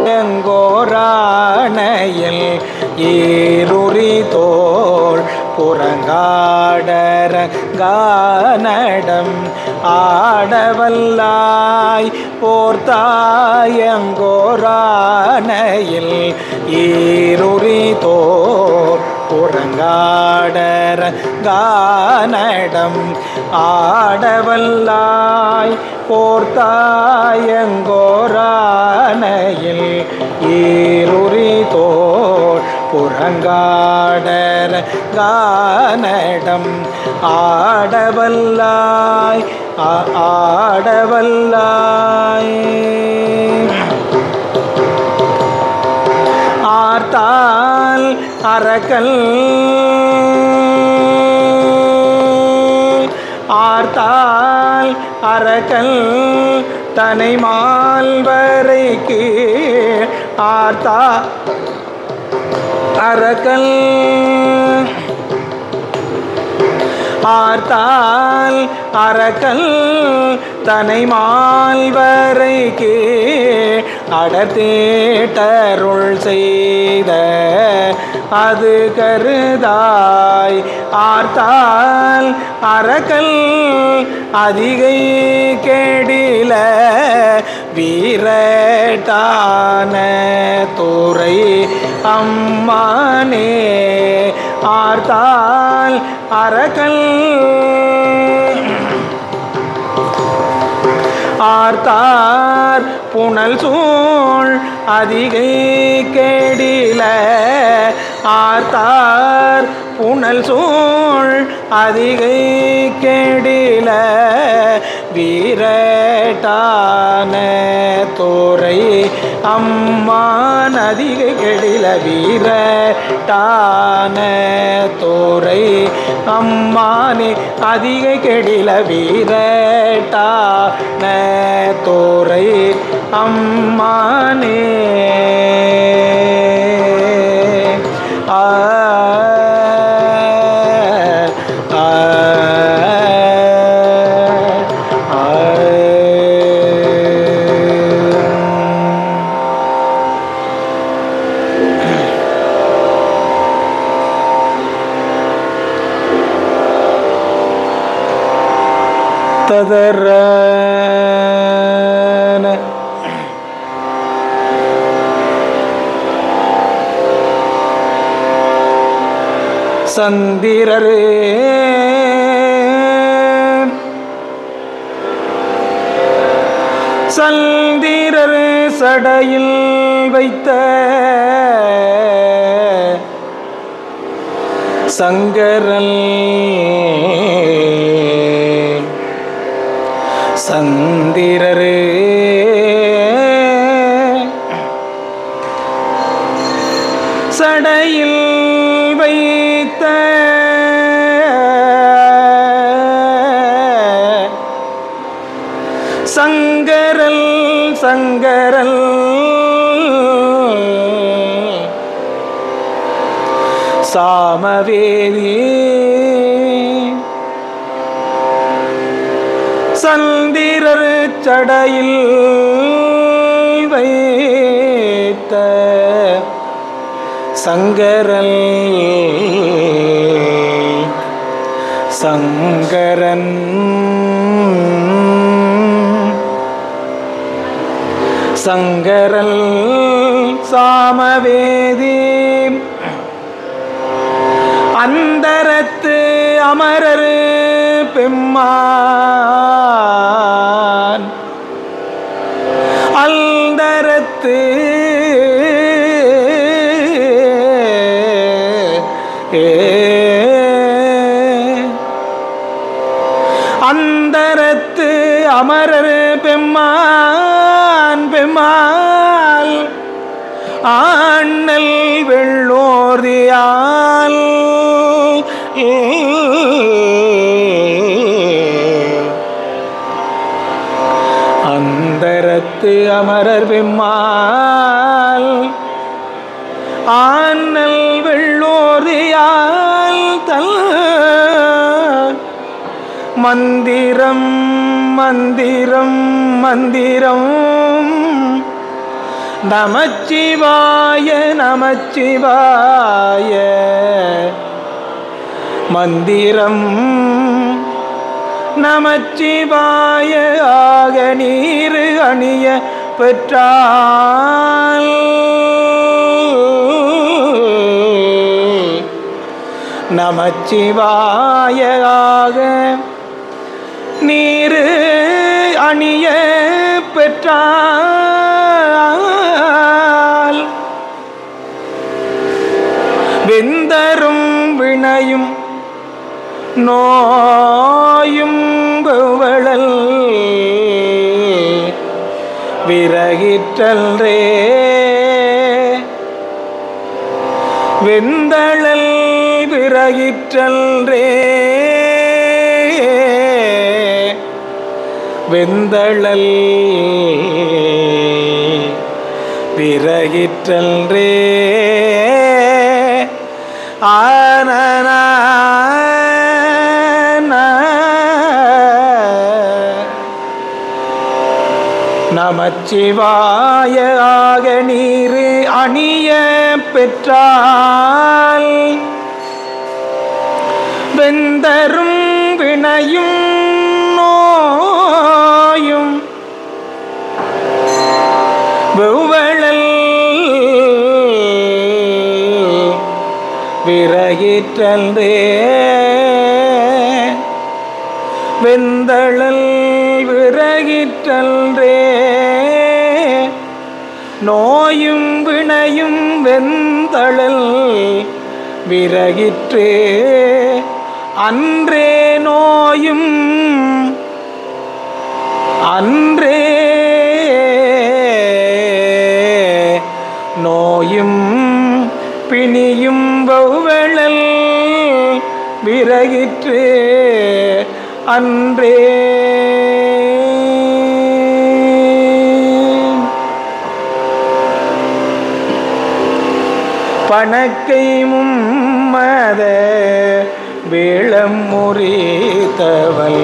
கொடுத்தாயங்கோராணையில் ஈருரி தோள் புறங்காடர கானடம் ஆடவல்லாய் போர்த்தாயங்கோராணையில் ஈருரி தோள் புறங்காடர கானடம் ஆடவல்லாய் போர்த்தாயங்கோரானையில் ஈருரி தோள் புறங்காடர கானடம் ஆடவல்லாய் ஆ- ஆடவல்லாய் ஆர்த்தால் அரக்கல் ஆர்த்தால் அரக்கல் தனை மால்வரைக்கு ஆர்த்தா அரக்கல் ஆர்த்தால் அரக்கல் தனை மால்வரைக்கு அடத்தேட்டருள் செய்த அது கருதாய் ஆர்த்தால் அரக்கல் அதிகை கெடில வீரட்டான துறை அம்மானே ஆர்த்தால் அரக்கல் ஆர்த்தார் புனல் சூழ் அதிகை கெடில ஆர்த்தார் புனல் சூழ் அதிகை கெடில வீரட்டான துறை அம்மான் அதிகை கெடில வீரட்டான துறை அம்மானே அதிகை கெடில வீரட்டான தோரை அம்மானே ஆ ஆ ஆ ததர சந்திரரே சந்திரர் சடையில் வைத்த சங்கரல் சந்திரரே சடையில் வைத்த சங்கரல் சங்கரல் சாமவேதி சந்திரர் சடையில் வைத்த சங்கரல் சங்கரன் சங்கரல் சாமவேதி அந்தரத்து அமரர் பெம்மான் அந்தரத்து ஏ அந்தரத்து அமரர் பெம்மான் பெம்மாள் ஆண்ணல் வெள்ளோர்தியால் அந்தரத்து அமரர் பெம்மாள் ஆண்ணல் வெள்ளோர்தியால் தல் மந்திரம் மந்திரம் மந்திரம் நமச்சிவாய நமச்சிவாய மந்திரம் நமச்சிவாய ஆக நீர் அணிய பெற்றால் நமச்சிவாய ஆக நீர் அணிய பெற்றால் வெந்தரும் வினையும் நோயும் குவளல் விறகிற்றல்ரே வெந்தழல் விறகிற்றல்ரே வெந்தழல் விறகிற்றல்ரே ஆன நமச்சிவாய ஆக நீர் அணிய பெற்றால் வெந்தரும் வினையும் நோயும் வெவ்வழல் விறகிற்றன்றே வெந்தழல் விறகிற்றன்றே நோயும் வினையும் வெந்தழல் விறகிற்றே அன்றே நோயும் அன்றே நோயும் பிணியும் வௌவழல் விறகிற்று அன்றே பணக்கை மும்மத வேளம் முறித்தவள்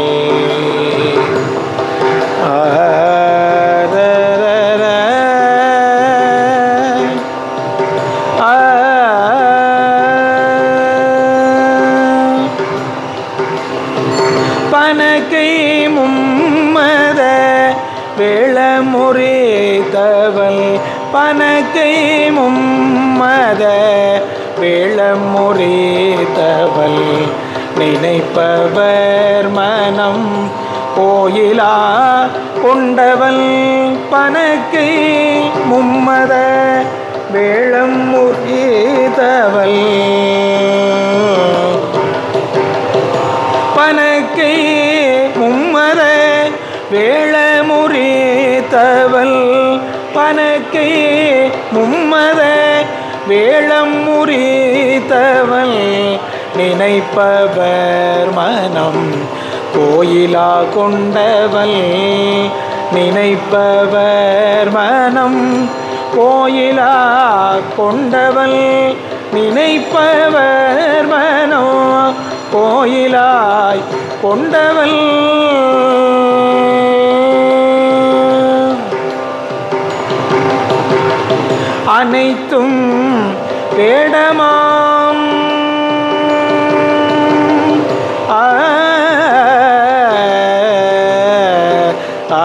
பனக்கை மும்மத வேளமுறித்தவள் பனக்கை மும்மத வேளமுறித்தவள் நினைப்பவர் மனம் கோயிலா கொண்டவள் பனக்கை மும்மத வேளம் முறித்தவள் பனக்கை மும்மர வேளமுறித்தவள் பனக்கை மும்மர வேளம் முறித்தவள் நினைப்பவர் மனம் கோயிலா கொண்டவள் நினைப்பவர் மனம் கோயிலா கொண்டவள் நினைப்பவர் மனோ கோயிலாய் கொண்டவள் அனைத்தும் வேடமாம் ஆ, ஆ,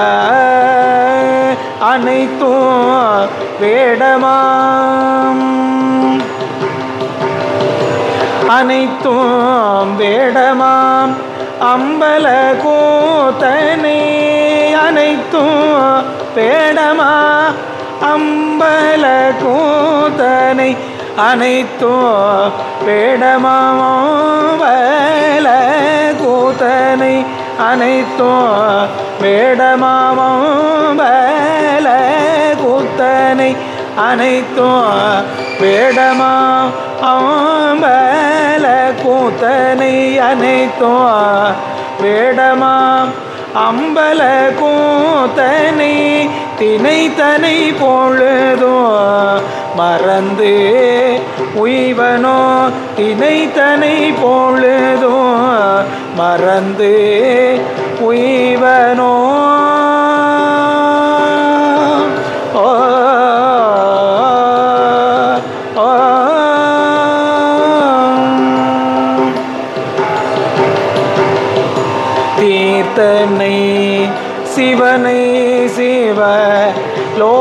அனைத்தும் வேடமாம் அனைத்தும் வேடமாம் அம்பல கூத்தனை அனைத்தும் வேடமா அம்பல கூத்தனை அனைத்தும் வேடமாவல கூத்தனை அனைத்தும் வேடமாவல கூத்தனை அனைத்தும் வேடமா ஆம்பல கூத்தனை அனைத்தும் வேடமா அம்பல கூத்தனை தினைத்தனை பொழுதும் மறந்து உய்வனோ தினைத்தனை பொழுதும் மறந்து உய்வனோ ஓ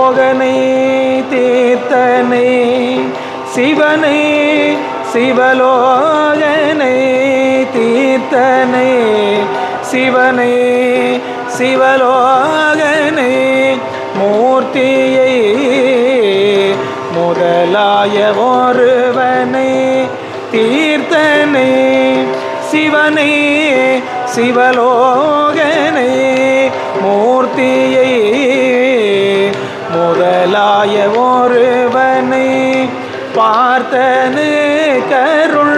சிவலோகனை தீர்த்தனை சிவனை சிவலோகனை தீர்த்தனை சிவனை சிவலோகனை மூர்த்தியை முதலாய ஒருவனை தீர்த்தனை சிவனை சிவலோகனை மூர்த்தியை முதலாய ஒருவனை பார்த்தனு கருள்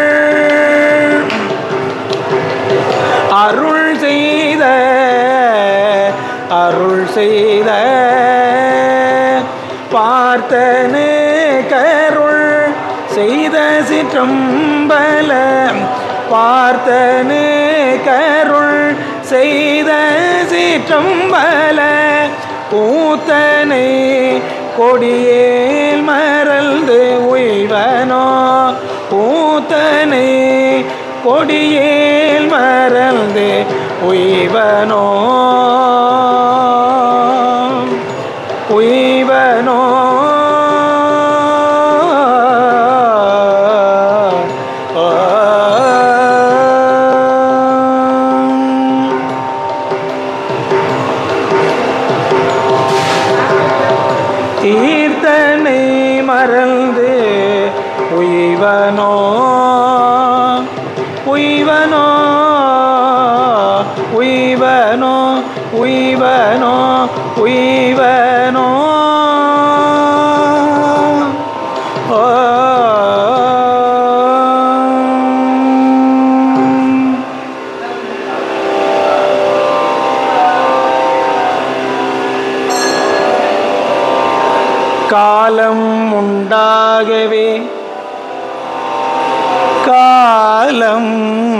அருள் செய்த அருள் செய்த பார்த்தனு கருள் செய்த சிற்றம்பல பார்த்தனு கருள் செய்த சிற்றம்பல கூத்தனை கொடியேல் மறந்து உய்வனோ கூத்தனை கொடியேல் மறந்து உய்வனோ உய்வனோ தீர்த்தனை மறந்து உய்வனோ உய்வனோ உய்வனோ உய்வனோ உய்வனோ ஓ காலம் உண்டாகவே காலம்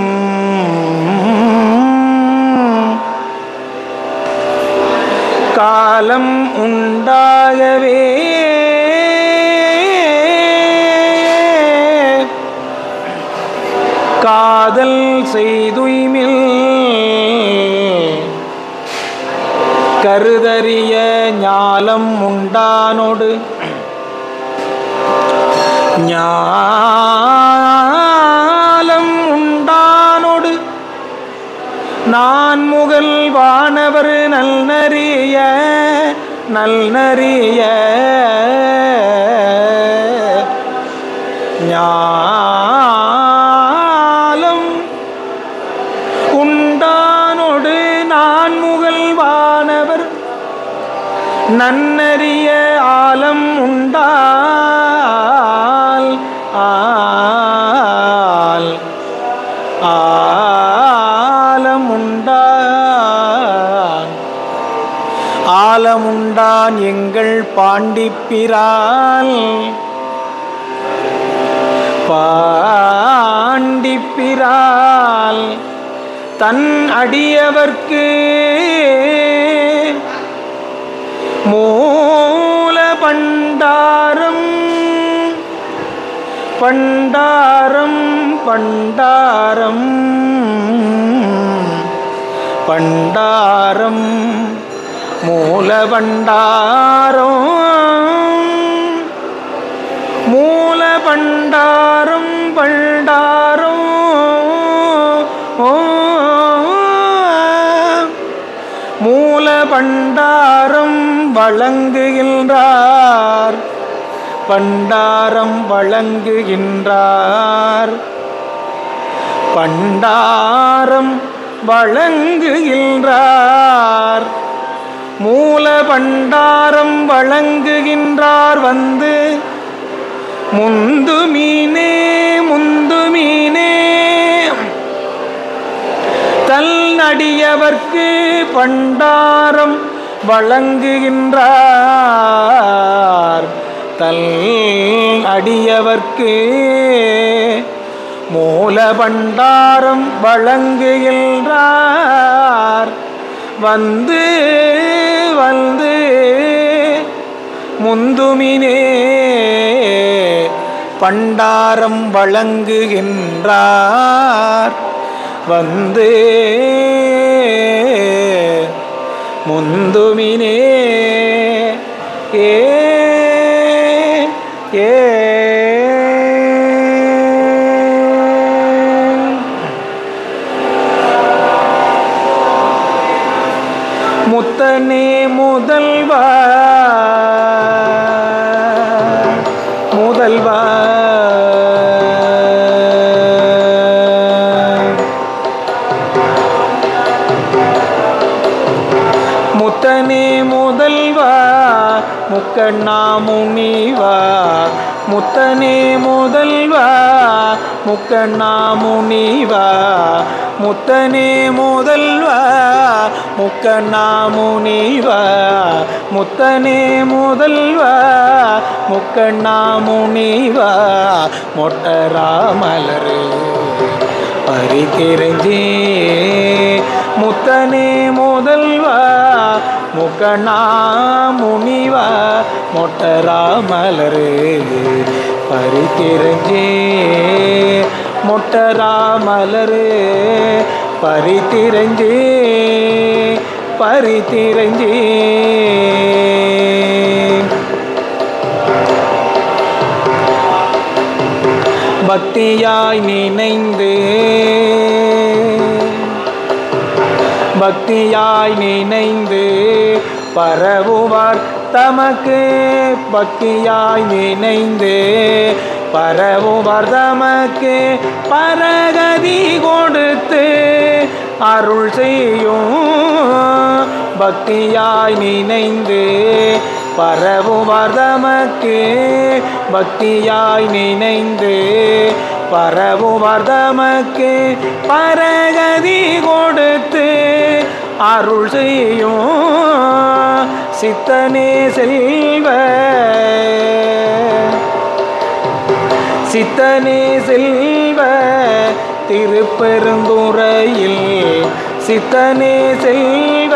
காலம் உண்டாகவே காதல் செய்துய்மில் கருதறிய ஞாலம் உண்டானோடு ஞாலம் உண்டானோடு நான் முகல் வானவர் நல்நறிய நல்நறிய ஞாலம் உண்டானோடு நான் முகல் வானவர் நன்னறிய ஆலம் உண்டால் ஆல் ஆலம் உண்டான் ஆலமுண்டான் எங்கள் பாண்டிப்பிரால் பாண்டிப்பிரால் தன் அடியவர்க்கு மூல பண்டாரம் பண்டாரம் பண்டாரம் பண்டாரம் மூல பண்டாரம் மூல பண்டாரம் பண்டாரம் ஓ மூல பண்டாரம் வழங்குகின்றார் பண்டாரம் வழங்குகின்றார் பண்டாரம் வழங்குகின்றார் மூல பண்டாரம் வழங்குகின்றார் வந்து முந்து மீனே முந்து மீனே தல் நடியவர்க்கு பண்டாரம் வழங்குகின்றார் தல் அடியவர்க்கு மூல பண்டாரம் வழங்குகின்றார் வந்து வந்து முந்துமினே பண்டாரம் வழங்குகின்றார் வந்து முந்துமினே ஏ ஏ முத்தனே முதல்வா முதல்வா முத்தனே முதல்வா முக்கண்ணா முனிவா முத்தனே முதல்வா முக்கண்ணா முனிவா முத்தனே முதல்வா முக்கண்ணா முனிவா முத்தனே முதல்வா முக்கண்ணா முனிவா மொட்டராமலரு பறித்திரஞ்சி முத்தனே முதல்வா முக்கண்ணா முனிவா மொட்டராமலரு பறித்திரஞ்சி மொட்டராமலரு பறித்திரஞ்சி பறித்திரஞ்சி பக்தியாய் நினைந்து பக்தியாய் நினைந்து பரவுவார் தமக்கு பக்தியாய் நினைந்து பரவுவார் தமக்கு பரகதி கொடுத்து அருள் செய்யும் பக்தியாய் நினைந்து பரவுவார் தமக்கு பக்தியாய் நினைந்து பரவுவார் தமக்கு பரகதி கொடுத்து அருள் செய்யும் சித்தனே செல்வ சித்தனே செல்வ திருப்பெருந்துறையில் சித்தனே செல்வ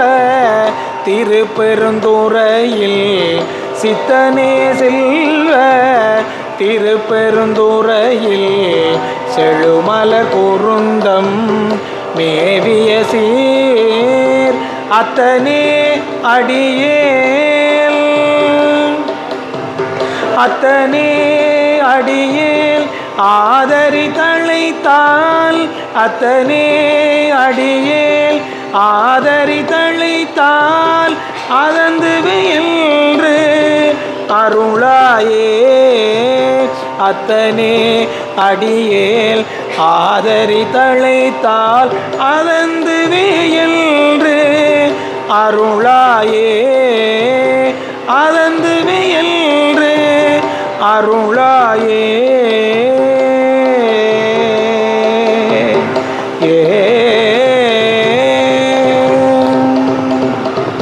திருப்பெருந்துறையில் சித்தனே செல்வ திருப்பெருந்துறையில் செழுமலர் குருந்தம் மேவிய சீர் அத்தனே அடியேல் அத்தனே அடியேல் ஆதரி தழைத்தால் அத்தனே அடியேல் ஆதரி தழைத்தால் அதந்து என்று அருளாயே அத்தனே அடியேல் ஆதரி தழைத்தால் அதந்து என்று அருளாயே அதந்து என்று அருளாயே ஏ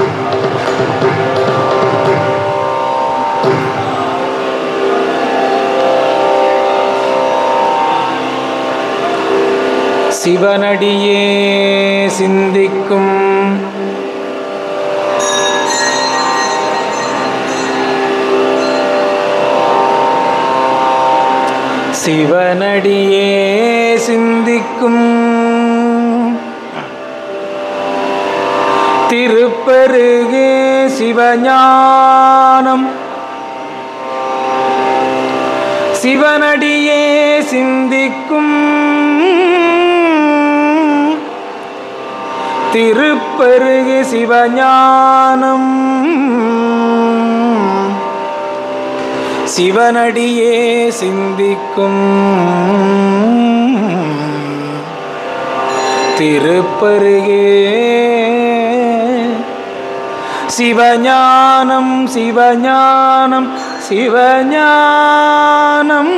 சிவனடியே சிந்திக்கும் சிவனடியே சிந்திக்கும் திருப்பெருகு சிவஞானம் சிவனடியே சிந்திக்கும் திருப்பெருகு சிவஞானம் சிவனடியே சிந்திக்கும் திருப்பருகே சிவஞானம் சிவஞானம் சிவஞானம்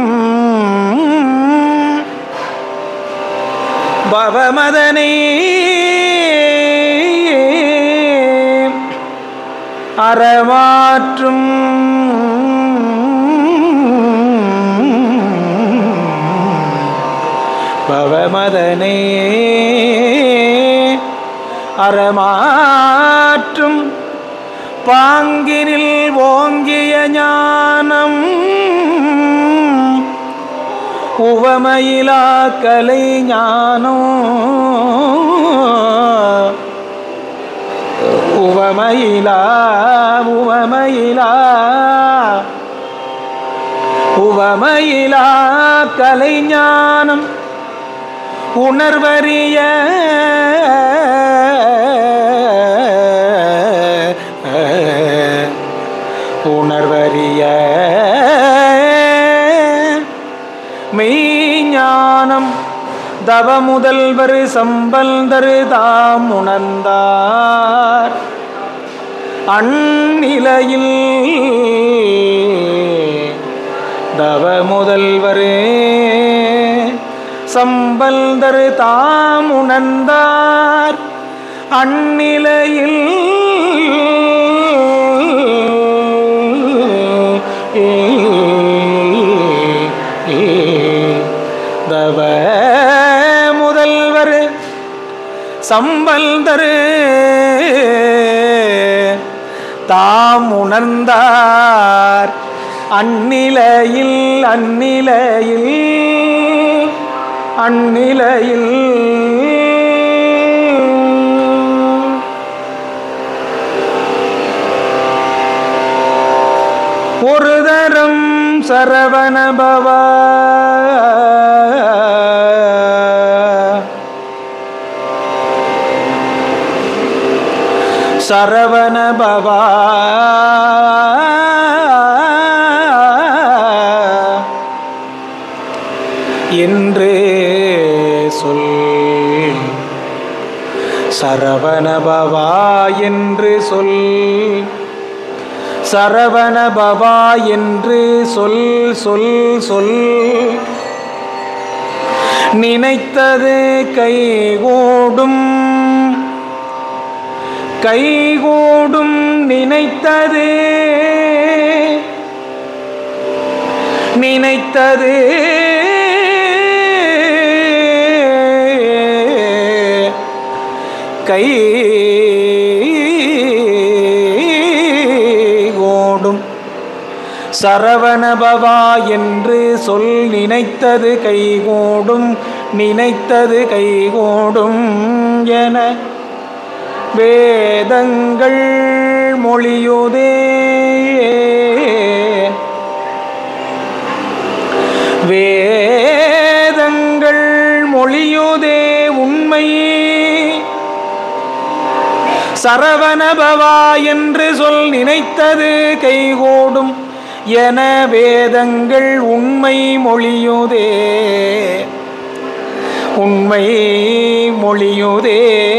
பவமதனை அறமாற்றும் பவமதனை அறமாற்றும் பாங்கினில் ஓங்கிய ஞானம் உவமையிலா கலை ஞானம் உவமயிலா உவமயிலா உவமயிலா கலைஞானம் உணர்வறிய உணர்வறிய மெய்ஞானம் தவ முதல்வர் சம்பல்தரு தாம் உணர்ந்தார் அந்நிலையில் தவ முதல்வரே சம்பல்தரு தாம் உணர்ந்தார் அந்நிலையில் தவ முதல்வர் சம்பல்தரு தாம் உணர்ந்தார் அந்நிலையில் அந்நிலையில் அந்நிலையில் ஒரு தரம் சரவணபவ சரவணபவா என்று சொல் சரவணபவா என்று சொல் சரவணபவா என்று சொல் சொல் சொல் நினைத்தது கைகூடும் கைகூடும் நினைத்தது நினைத்தது கை கோடும் சரவணபவா என்று சொல் நினைத்தது கைகூடும் நினைத்தது கைகூடும் என வேதங்கள் மொழியுதே வேதங்கள் மொழியுதே உண்மை சரவணபவா என்று சொல் நினைத்தது கைகூடும் என வேதங்கள் உண்மை மொழியுதே உண்மை மொழியுதே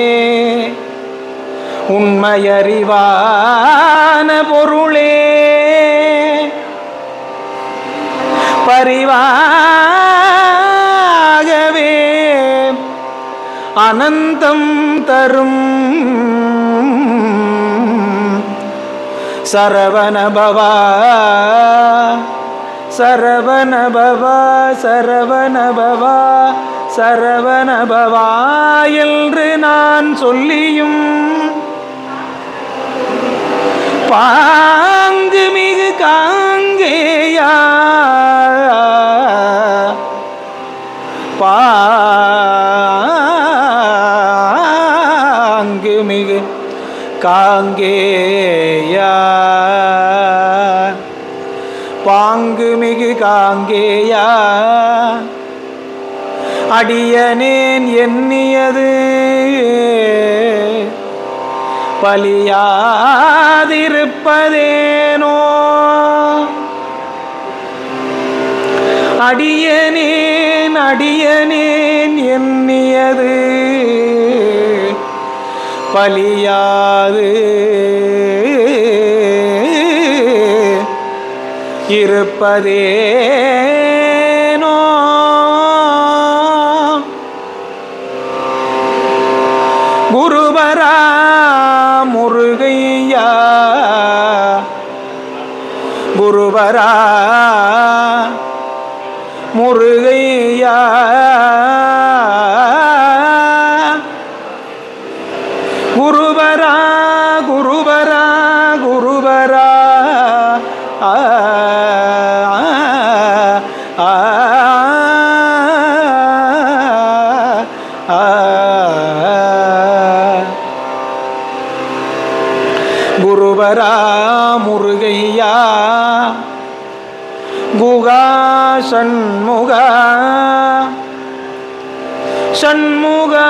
உண்மையறிவான பொருளே பரிவாகவே அனந்தம் தரும் சரவணபவா சரவணபவா சரவணபவா சரவணபவா என்று நான் சொல்லியும் பாங்கு மிகு காங்கேயா பாங்கு மிகு காங்கேயா பாங்கு மிகு காங்கேயா அடியனேன் எண்ணியது பலியாதிருப்பதேனோ அடியனேன் அடியனேன் எண்ணியது பலியாது இருப்பதேனோ குருபரா முருகையா குருபரா முருகையா குருபரா குருபரா குருபரா ஆ ஆ ஆ முருகையா குகா சண்முகா சண்முகா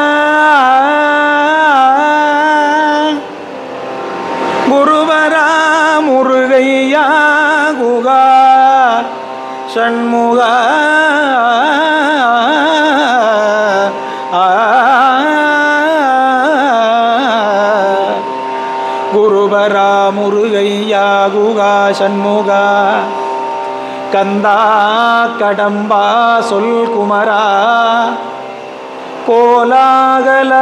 குருவரா முருகையா குகா சண்முகா குருவரா முருகையா குகா சண்முகா கந்தா கடம்பா சொல் குமரா கோலாகல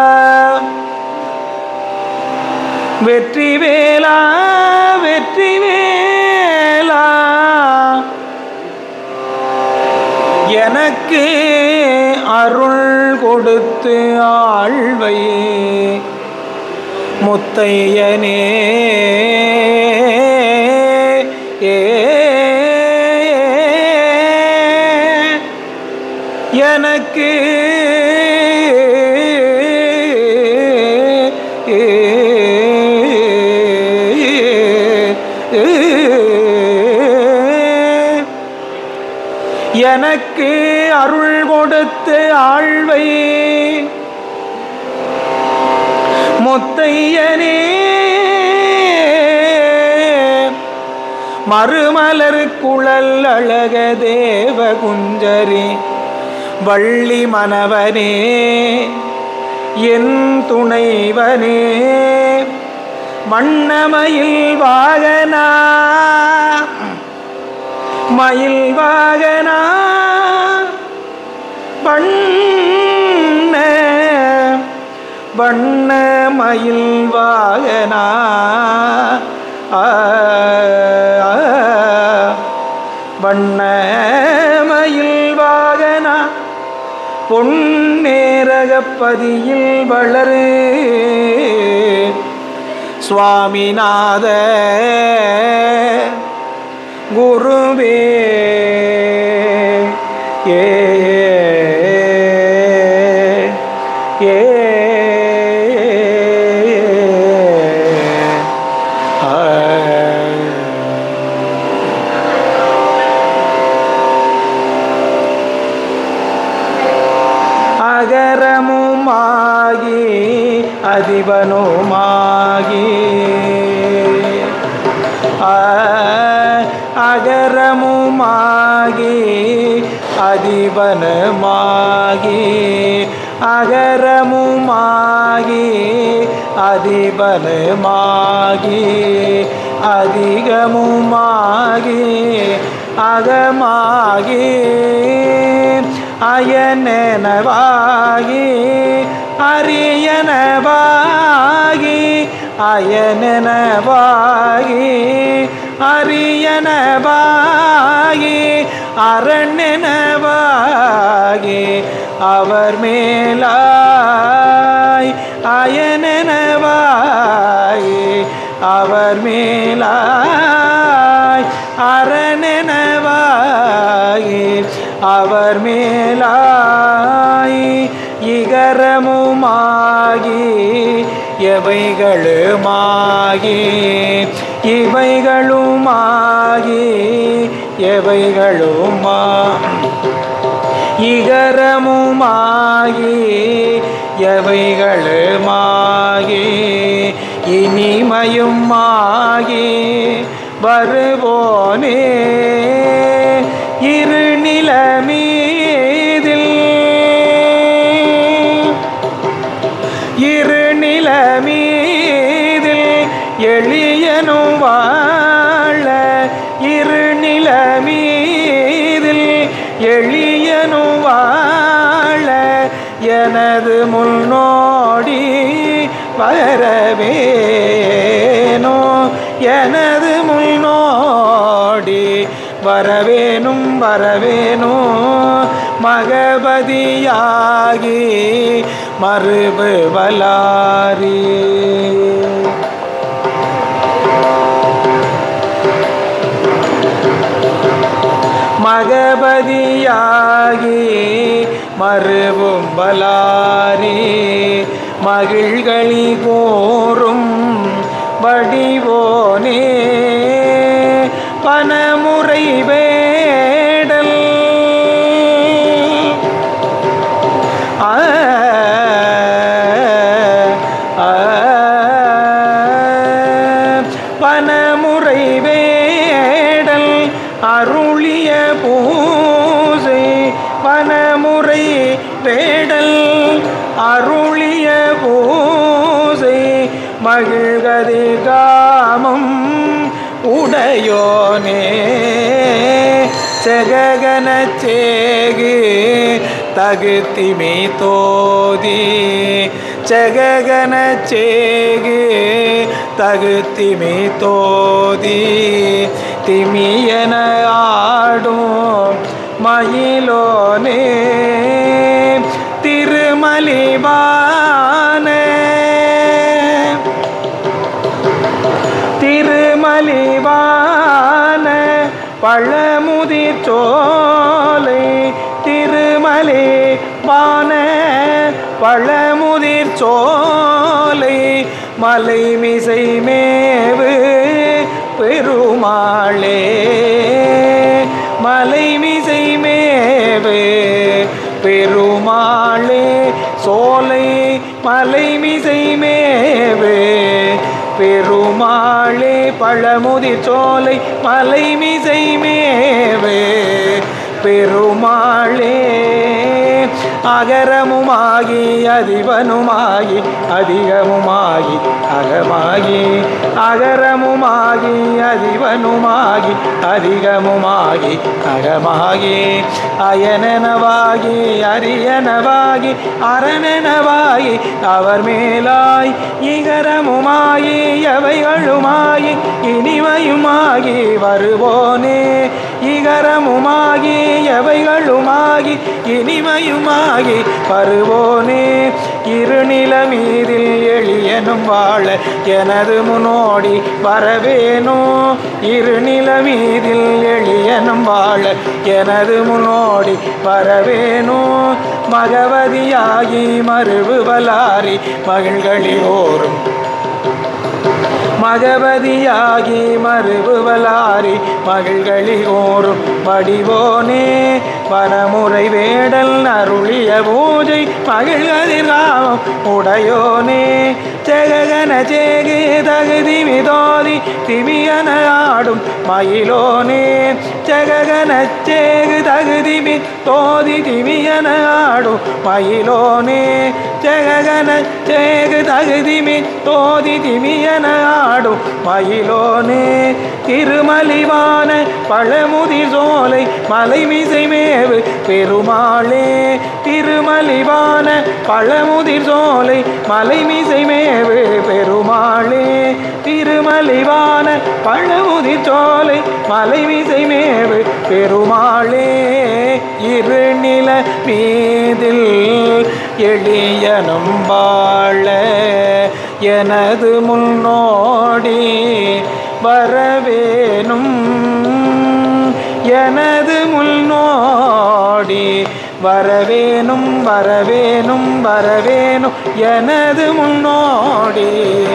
வெற்றி வேலா வெற்றி வேலா எனக்கு அருள் கொடுத்து ஆழ்வை முத்தையனே ஏ எனக்கு எனக்கு அருள் கொடுத்து ஆழ்வை முத்தையனே மறுமலர் குழல் அழக தேவ குஞ்சரி வள்ளி மனவனே என் துணைவனே வண்ணமயில் வாகனா மயில் வாகனா வண்ண வண்ண மயில் வாகனா ஆ, ஆ, வண்ண மயில் வாகனா பொன்னேரகப்பதியில் வளரு சுவாமிநாத குருவே ஏ ஏ அகரமுமாகி அதிபனுமாகி அ- அகரமுமாகி அதிபனமாகி அகரமுமாகி அதிபனமாகி அதிகமுமாகி அகமாகி அயனவாகி அரியனவாகி அயனவாகி அரியனவாகி அரண்யனவாகி அவர் மேலாய் அயனனவாய் அவர் மேலாய் அரணனவாய் அவர் மேலாய் இகரமுமாகி எவைகளுமாகி இவைகளுமாகி எவைகளுமா இகரமுமாகி எவைகளுமாகி இனிமையுமாகி வருவோனே இருநிலமீதில் இருநிலமீதில் எளியனும் வாழ இருநிலமீதில் எளியனும் வாழ எனது முன்னோடி வரவேனோ எனது முன்னோடி வரவேணும் வரவேணும் மகபதியாகி மறுபு வலாரி மகபதியாகி மறுவும் பலாரி மகிழ்களி கோரும் வடிவோனே பனமுறை வேடல் ஆ, ஆ, பனமுறை வேடல் அருளிய பூசை பனமுறை வேடல் அருளிய பூசை மகிழ்கதிர் காமம் உடையோனே செககன சேகு தகுத்திமே தோதி செககன சேகு தகுத்திமே தோதி திமியன ஆடும் மயிலோனே திருமலிபான திருமலிவான பழமுதிர் சோலை திருமலை வான பழமுதிர் சோலை மலை மிசை மேவு பெருமாளே மலை மிசை மேவு பெருமாளே சோலை மலை மிசை மேவு பெருமாளே பழமுதிர் சோலை மலை மிசை மேவு பெருமாளே அகரமுமாகி அதிபனுமாகி அதிகமுமாகி அகமாகி அகரமுமாகி அதிபனுமாகி அதிகமுமாகி அகமாகி அயனனவாகி அரியனவாகி அரணனவாகி அவர் மேலாய் இகரமுமாகி எவைகளுமாகி இனிமையுமாகி வருவோனே இகரமுமாகி எவைகளுமாகி இனிமையுமாகி வருவோனே இருநிலமீதில் எளியனும் வாழ எனது முன்னோடி வரவேனோ இருநிலமீதில் எளியனும் வாழ எனது முன்னோடி வரவேனோ மகவதியாகி மறுபுவலாரி மகிழ்களி ஓரும் மகவதியாகி மறுபுவலாரி மகிழ்களி ஓரும் வடிவோனே வனமுறை வேடல் அருளிய பூஜை மகிழ்கதிர்காமம் உடையோனே ஜெககன ஜேகு தகுதி மிதோதி திமியன ஆடும் மயிலோனே ஜெககன ஜேகு தகுதி மி தோதி திமியன ஆடும் மயிலோனே ஜெககன ஜேகு தகுதி மி தோதி திமியன ஆடும் மயிலோனே திருமலிவான பழமுதிர் சோலை மலை மிசை மேவு பெருமாளே திருமலிவான பழமுதிர் சோலை மலை மிசை மேவு பெருமாளே திருமலிவான பழமுதிர் சோலை மலை மிசை மேவு பெருமாளே இருநில மீதில் எளியனும் வாழ எனது முன்னோடி வரவேணும் எனது முன்னோடி வரவேணும் வரவேணும் வரவேணும் எனது முன்னோடி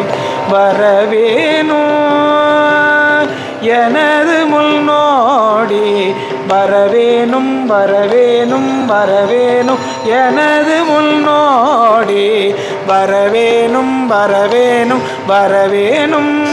வரவேணும் எனது முன்னோடி வரவேணும் வரவேணும் வரவேணும் எனது முன்னோடி வரவேணும் வரவேணும் வரவேணும்